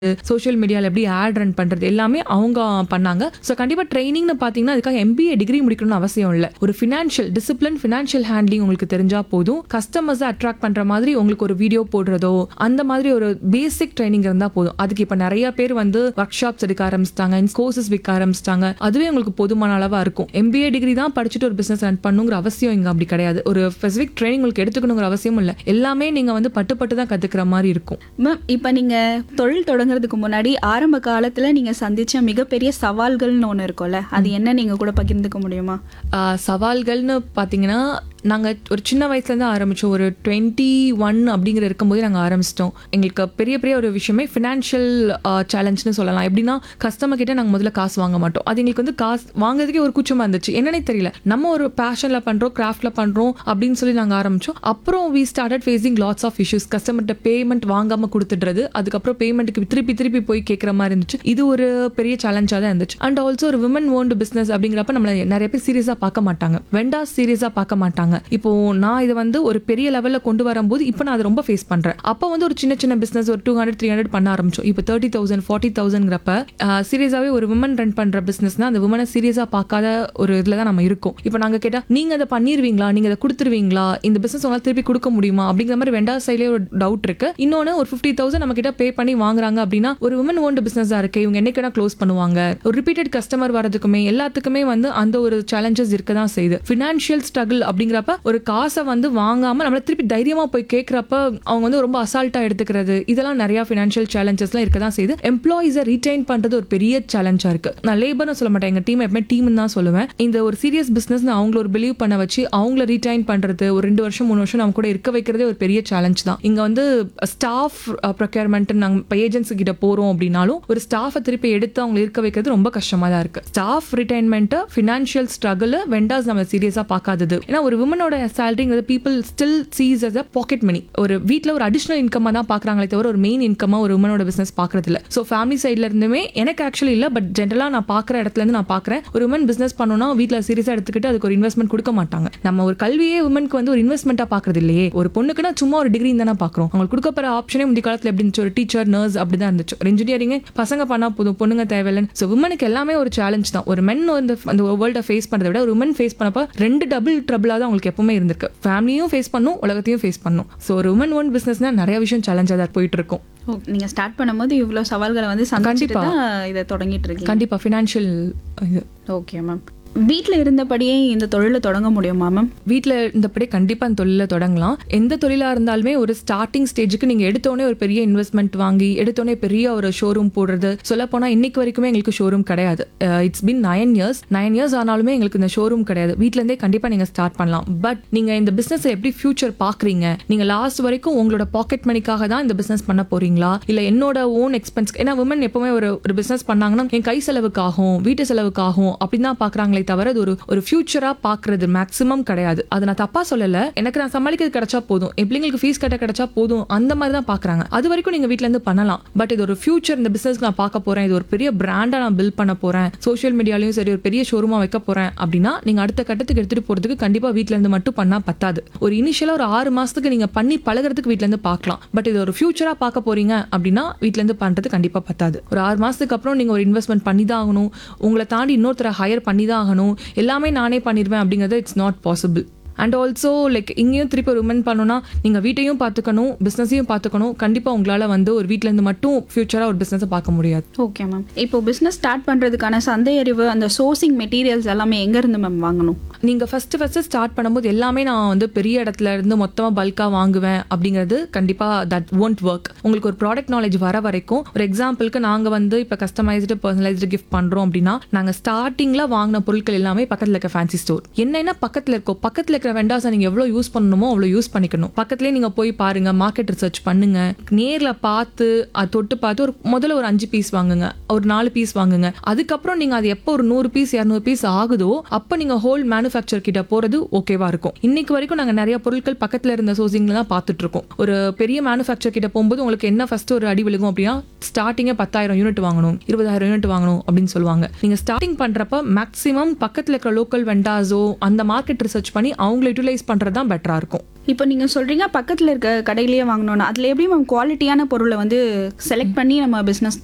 Social மீடியாவில் எப்படி ad run பண்ணுறது எல்லாமே அவங்க பண்ணாங்க ஸோ கண்டிப்பாக ட்ரைனிங்னு பார்த்தீங்கன்னா அதுக்காக எம்பிஏ டிகிரி முடிக்கணும்னு அவசியம் இல்லை ஒரு ஃபினான்ஷியல் டிசிப்ளின் ஃபினான்ஷியல் ஹேண்ட்லிங் உங்களுக்கு தெரிஞ்சால் போதும் கஸ்டமர்ஸை அட்ராக்ட் பண்ணுற மாதிரி உங்களுக்கு ஒரு வீடியோ போடுறதோ அந்த மாதிரி ஒரு பேசிக் ட்ரைனிங் இருந்தால் போதும் அதுக்கு இப்போ நிறைய பேர் வந்து ஒர்க் ஷாப்ஸ் எடுக்க ஆரம்பிச்சிட்டாங்க கோர்சஸ் விற்க ஆரம்பிச்சிட்டாங்க அதுவே உங்களுக்கு போதுமான அளவாக இருக்கும் எம்பிஏ டிகிரி தான் படிச்சுட்டு ஒரு பிஸ்னஸ் ரன் பண்ணுங்கிற அவசியம் இங்கே அப்படி கிடையாது ஒரு ஸ்பெசிஃபிக் ட்ரைனிங் உங்களுக்கு எடுத்துக்கணுங்கிற அவசியம் இல்லை எல்லாமே நீங்கள் வந்து பட்டு பட்டு தான் கற்றுக்கிற மாதிரி இருக்கும் மேம் இப்போ நீங்கள் தொழில் தொடங்குறதுக்கு முன்னாடி ஆரம்ப காலத்தில் நீங்கள் சந்திச்ச மிகப்பெரிய சவால்கள்னு ஒன்று இருக்கும்ல அது என்ன நீங்கள் கூட பகிர்ந்துக்க முடியுமா ஆஹ் சவால்கள்னு பார்த்தீங்கன்னா நாங்கள் ஒரு சின்ன வயசுலேருந்து ஆரம்பித்தோம் ஒரு டுவெண்ட்டி ஒன் அப்படிங்கிற இருக்கும்போது நாங்கள் ஆரம்பிச்சிட்டோம் எங்களுக்கு பெரிய பெரிய ஒரு விஷயமே ஃபினான்ஷியல் சேலஞ்சுன்னு சொல்லலாம் எப்படின்னா கஸ்டமர் கிட்ட நாங்கள் முதல்ல காசு வாங்க மாட்டோம் அது எங்களுக்கு வந்து காசு வாங்குறதுக்கே ஒரு கூச்சமாக இருந்துச்சு என்னன்னே தெரியல நம்ம ஒரு பேஷனில் பண்ணுறோம் கிராஃப்டில் பண்ணுறோம் அப்படின்னு சொல்லி நாங்கள் ஆரம்பித்தோம் அப்புறம் we started facing lots of issues கஸ்டமர்கிட்ட பேமெண்ட் வாங்காமல் கொடுத்துடுறது அதுக்கப்புறம் பேமெண்ட்டுக்கு திருப்பி திருப்பி போய் கேட்குற மாதிரி இருந்துச்சு இது ஒரு பெரிய சேலஞ்சாக தான் இருந்துச்சு அண்ட் ஆல்சோ ஒரு விமன் ஓன்டு பிஸ்னஸ் அப்படிங்கிறப்ப நம்மளை நிறைய பேர் சீரியஸாக பார்க்க மாட்டாங்க வெண்டாஸ் சீரியஸாக பார்க்க மாட்டாங்க இப்போ நான் இதை வந்து ஒரு பெரிய லெவலில் கொண்டு வரும்போது இப்போ நான் அதை ரொம்ப ஃபேஸ் பண்ணுறேன் அப்போ வந்து ஒரு சின்ன சின்ன பிஸ்னஸ் ஒரு டூ ஹண்ட்ரட் த்ரீ ஹண்ட்ரட் பண்ண ஆரம்பிச்சோம் இப்போ தேர்ட்டி தௌசண்ட் ஃபார்ட்டி தௌசண்ட்ங்கிறப்ப சீரியஸாகவே ஒரு விமன் ரன் பண்ணுற பிஸ்னஸ்னா அந்த விமனை சீரியஸாக பார்க்காத ஒரு இதில் தான் நம்ம இருக்கோம் இப்போ நாங்கள் கேட்டால் நீங்கள் அதை பண்ணிடுவீங்களா நீங்கள் அதை கொடுத்துருவீங்களா இந்த பிஸ்னஸ் உங்களால் திருப்பி கொடுக்க முடியுமா அப்படிங்கிற மாதிரி வெண்டா சைட்லேயே ஒரு டவுட் இருக்கு இன்னொன்று ஒரு ஃபிஃப்டி தௌசண்ட் நம்ம கிட்ட பே பண்ணி வாங்குறாங்க அப்படின்னா ஒரு விமன் ஓன்டு பிஸ்னஸ் தான் இருக்கு இவங்க என்னைக்கு க்ளோஸ் பண்ணுவாங்க ஒரு ரிப்பீட்டட் கஸ்டமர் வரதுக்குமே எல்லாத்துக்குமே வந்து அந்த ஒரு சேலஞ்சஸ் இருக்க தான் செய்யுது ஃபினான்ஷியல் ஸ்ட்ரகிள் அப்படிங்கிறப்ப ஒரு காசை வந்து வாங்காம நம்மள திருப்பி தைரியமா போய் கேட்குறப்ப அவங்க வந்து ரொம்ப அசால்ட்டா எடுத்துக்கிறது இதெல்லாம் நிறைய ஃபினான்ஷியல் சேலஞ்சஸ்லாம் இருக்க தான் செய்யுது எம்ப்ளாயிஸை ரீடைன் பண்றது ஒரு பெரிய சேலஞ்சா இருக்கு நான் லேபர்னு சொல்ல மாட்டேன் எங்க டீம் எப்பவுமே டீம் தான் சொல்லுவேன் இந்த ஒரு சீரியஸ் பிசினஸ் அவங்கள ஒரு பிலீவ் பண்ண வச்சு அவங்கள ரீடைன் பண்றது ஒரு ரெண்டு வருஷம் மூணு வருஷம் நம்ம கூட இருக்க வைக்கிறதே ஒரு பெரிய சேலஞ்ச் தான் இங்க வந்து ஸ்டாஃப் ப்ரொக்யூர்மெண்ட் நாங்க இப்போ ஏஜென்சி கிட்ட போறோம் அப்படின்னாலும் ஒரு ஸ்டாஃபை திருப்பி எடுத்து அவங்க இருக்க வைக்கிறது ரொம்ப கஷ்டமா தான் இருக்கு ஸ்டாஃப் ரிட்டைன்மெண்ட் ஃபினான்ஷியல் ஸ்ட்ரகிள் வெண்டாஸ் நம்ம சீரியஸா பார்க்காதது ஏன்னா ஒரு விமனோட சேலரிங்கிறது people still sees as a pocket money ஒரு வீட்டில் ஒரு அடிஷனல் இன்கமாக தான் பார்க்குறாங்களே தவிர ஒரு மெயின் இன்கமாக ஒரு உமனோட பிஸ்னஸ் பார்க்கறது இல்லை ஸோ ஃபேமிலி சைட்ல இருந்துமே எனக்கு ஆக்சுவலி இல்லை பட் ஜென்ரலாக நான் பார்க்குற இடத்துல இருந்து நான் பார்க்குறேன் ஒரு உமன் பிஸ்னஸ் பண்ணணும்னா வீட்டில் சீரியஸாக எடுத்துக்கிட்டு அதுக்கு ஒரு இன்வெஸ்ட்மெண்ட் கொடுக்க மாட்டாங்க நம்ம ஒரு கல்வியே உமனுக்கு வந்து ஒரு இன்வெஸ்ட்மெண்ட்டாக பார்க்கறது இல்லையே ஒரு பொண்ணுக்குன்னா சும்மா ஒரு டிகிரி தானே பார்க்குறோம் அவங்களுக்கு கொடுக்கப்படுற ஆப்ஷனே முந்தைய காலத்தில் எப்படி இருந்துச்சு ஒரு டீச்சர் நர்ஸ் அப்படி தான் இருந்துச்சு ஒரு இன்ஜினியரிங் பசங்க பண்ணா போதும் பொண்ணுங்க தேவையில்லைன்னு ஸோ உமனுக்கு எல்லாமே ஒரு சேலஞ்ச் தான் ஒரு மென் வந்து அந்த வேர்ல்டை ஃபேஸ் பண்ணுறதை விட ஒரு உமன் ஃபேஸ் பண்ணப்போ ரெண்டு டபுள் ட்ரபிளாக தான் அவங்களுக்கு எப்பவுமே இருந்திருக்கு ஃபேமிலியும் ஃபேஸ் பண்ணும் உலகத்தையும் ஃபேஸ் பண்ணும் ஸோ ஒரு உமன் ஒன் பிஸ்னஸ்னா நிறைய விஷயம் சேலஞ்சாக தான் போயிட்டு இருக்கும் ஓ நீங்கள் ஸ்டார்ட் பண்ணும்போது இவ்வளோ சவால்களை வந்து சந்திச்சுட்டு கண்டிப்பா. தான் இதை தொடங்கிட்டு இருக்கீங்க கண்டிப்பாக ஃபினான்ஷியல் இது ஓகே மேம் வீட்டில் இருந்தபடியே இந்த தொழிலை தொடங்க முடியுமா மேம் வீட்டில் இருந்தபடி கண்டிப்பாக அந்த தொழிலை தொடங்கலாம் எந்த தொழிலாக இருந்தாலுமே ஒரு ஸ்டார்டிங் ஸ்டேஜுக்கு நீங்கள் எடுத்தோடனே ஒரு பெரிய இன்வெஸ்ட்மெண்ட் வாங்கி எடுத்தோடனே பெரிய ஒரு ஷோரூம் போடுறது சொல்லப் போனால் இன்னைக்கு வரைக்குமே எங்களுக்கு ஷோரூம் கிடையாது it's been nine years nine years ஆனாலுமே எங்களுக்கு இந்த ஷோரூம் கிடையாது வீட்டிலேருந்தே கண்டிப்பாக நீங்கள் ஸ்டார்ட் பண்ணலாம் பட் நீங்கள் இந்த பிஸ்னஸ் எப்படி ஃபியூச்சர் பார்க்குறீங்க நீங்கள் லாஸ்ட் வரைக்கும் உங்களோட பாக்கெட் மணிக்காக தான் இந்த பிஸ்னஸ் பண்ண போறீங்களா இல்லை என்னோட ஓன் எக்ஸ்பென்ஸ் ஏன்னா உமன் எப்பவுமே ஒரு ஒரு பிஸ்னஸ் பண்ணாங்கன்னா என் கை செலவுக்காகும் வீட்டு செலவுக்காகும் அப்படின்னு தான் பார்க்குறாங்களே தவிர அது ஒரு ஒரு ஃபியூச்சராக பார்க்குறது மேக்ஸிமம் கிடையாது அதை நான் தப்பாக சொல்லலை எனக்கு நான் சமாளிக்கிறது கிடைச்சா போதும் என் பிள்ளைங்களுக்கு ஃபீஸ் கட்ட கிடைச்சா போதும் அந்த மாதிரி தான் பார்க்குறாங்க அது வரைக்கும் நீங்கள் வீட்டிலேருந்து பண்ணலாம் பட் இது ஒரு ஃபியூச்சர் இந்த பிஸ்னஸ் நான் பார்க்க போகிறேன் இது ஒரு பெரிய பிராண்டாக நான் பில்ட் பண்ண போகிறேன் சோஷியல் மீடியாலையும் சரி ஒரு பெரிய ஷோரூமாக வைக்க போகிறேன் அப்படின்னா நீங்கள் அடுத்த கட்டத்துக்கு எடுத்துகிட்டு போகிறதுக்கு கண்டிப்பாக வீட்டிலேருந்து மட்டும் பண்ணால் பத்தாது ஒரு இனிஷியலாக ஒரு ஆறு மாதத்துக்கு நீங்கள் பண்ணி பழகுறதுக்கு வீட்டிலேருந்து பார்க்கலாம் பட் இது ஒரு ஃபியூச்சராக பார்க்க போகிறீங்க அப்படின்னா வீட்டிலேருந்து பண்ணுறது கண்டிப்பாக பத்தாது ஒரு ஆறு மாதத்துக்கு அப்புறம் நீங்கள் ஒரு இன்வெஸ்ட்மெண்ட் பண்ணி தான் ஆகணும் உங்களை தாண்டி இன்னொருத்தரை ஹையர் பண்ணி தான் ஆகணும் எல்லாமே நானே பண்ணிடுவேன் அப்படிங்கிறது it's not possible and also like இங்கேயும் திருப்பி ஒரு உமன் பண்ணணும்னா நீங்கள் வீட்டையும் பார்த்துக்கணும் பிஸ்னஸையும் பார்த்துக்கணும் கண்டிப்பாக உங்களால் வந்து ஒரு வீட்டிலேருந்து மட்டும் ஃபியூச்சராக ஒரு பிஸ்னஸை பார்க்க முடியாது ஓகே மேம் இப்போ பிஸ்னஸ் ஸ்டார்ட் பண்ணுறதுக்கான சந்தை அறிவு அந்த சோர்சிங் மெட்டீரியல்ஸ் எல்லாமே எங்கேருந்து மேம் வாங்கணும் நீங்கள் ஃபஸ்ட்டு ஃபஸ்ட்டு ஸ்டார்ட் பண்ணும்போது எல்லாமே நான் வந்து பெரிய இடத்துல இருந்து மொத்தமாக பல்காக வாங்குவேன் அப்படிங்கிறது கண்டிப்பாக தட் ஒன்ட் ஒர்க் உங்களுக்கு ஒரு ப்ராடக்ட் நாலேஜ் வர வரைக்கும் ஒரு எக்ஸாம்பிளுக்கு நாங்கள் வந்து இப்போ கஸ்டமைஸ்டு பர்சனலைஸ்டு கிஃப்ட் பண்ணுறோம் அப்படின்னா நாங்கள் ஸ்டார்டிங்கில் வாங்கின பொருட்கள் எல்லாமே பக்கத்தில் இருக்க ஃபேன்சி ஸ்டோர் என்னென்ன பக்கத்தில் இருக்கோ பக்கத்தில் இருக்கிற வெண்டாஸை நீங்கள் எவ்வளோ யூஸ் பண்ணணுமோ அவ்வளோ யூஸ் பண்ணிக்கணும் பக்கத்துலேயே நீங்கள் போய் பாருங்க மார்க்கெட் ரிசர்ச் பண்ணுங்க நேரில் பார்த்து அது தொட்டு பார்த்து ஒரு முதல்ல ஒரு அஞ்சு பீஸ் வாங்குங்க ஒரு நாலு பீஸ் வாங்குங்க அதுக்கப்புறம் நீங்கள் அது எப்போ ஒரு நூறு பீஸ் இரநூறு பீஸ் ஆகுதோ அப்போ நீங்கள் ஹோல் மேனுஃபேக்சர் கிட்ட போகிறது ஓகேவா இருக்கும் இன்னைக்கு வரைக்கும் நாங்கள் நிறைய பொருட்கள் பக்கத்தில் இருந்த சோர்சிங்ல தான் பார்த்துட்டு இருக்கோம் ஒரு பெரிய மேனுஃபேக்சர் கிட்ட போகும்போது உங்களுக்கு என்ன ஃபர்ஸ்ட் ஒரு அடி விழுகும் அப்படின்னா ஸ்டார்டிங்கே பத்தாயிரம் யூனிட் வாங்கணும் இருபதாயிரம் யூனிட் வாங்கணும் அப்படின்னு சொல்லுவாங்க நீங்கள் ஸ்டார்டிங் பண்ணுறப்ப மேக்ஸிமம் பக்கத்தில் இருக்கிற லோக்கல் வெண்டாஸோ அந்த மார்க்கெட் ரிசர்ச் பண்ணி அவங்கள யூட்டிலைஸ் பண்ணுறது தான் பெட்டராக இருக்கும் இப்போ நீங்க சொல்றீங்க பக்கத்துல இருக்க கடையிலேயே வாங்கணும்னு அதுல எப்படி மேம் குவாலிட்டியான பொருளை வந்து செலக்ட் பண்ணி நம்ம பிசினஸ்